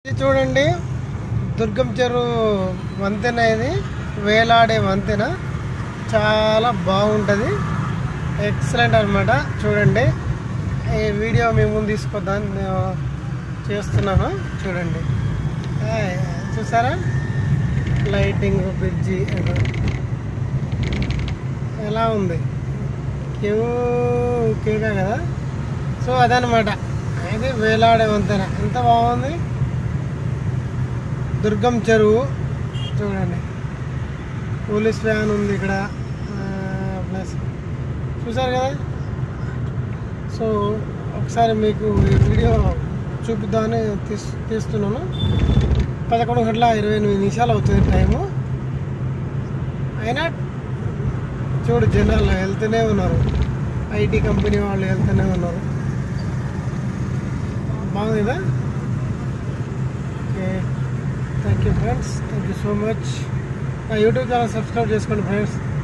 ఇది చూడండి దుర్గం చెరువు వంతెన ఇది వేలాడే వంతెన చాలా బాగుంటుంది ఎక్సలెంట్ అనమాట చూడండి ఈ వీడియో మీ ముందు తీసుకొద్దాం నేను చేస్తున్నాను చూడండి ఏయ్, చూసారా లైటింగ్ బ్రిడ్జి ఎలా ఉంది క్యూ కేకా కదా సో అదనమాట ఇది వేలాడే వంతెన ఎంత బాగుంది దుర్గం చెరువు చూడండి పోలీస్ వ్యాన్ ఉంది ఇక్కడ ప్లస్ చూసారు కదా సో ఒకసారి మీకు ఈ వీడియో చూపిద్దామని తీస్ తీస్తున్నాను పదకొండు గంటల ఇరవై ఎనిమిది నిమిషాలు అవుతుంది టైము అయినా చూడు జనాలు వెళ్తూనే ఉన్నారు ఐటీ కంపెనీ వాళ్ళు వెళ్తూనే ఉన్నారు బాగుంది కదా okay thank you friends thank you so much నా యూట్యూబ్ ఛానల్ సబ్స్క్రైబ్ చేసుకోండి ఫ్రెండ్స్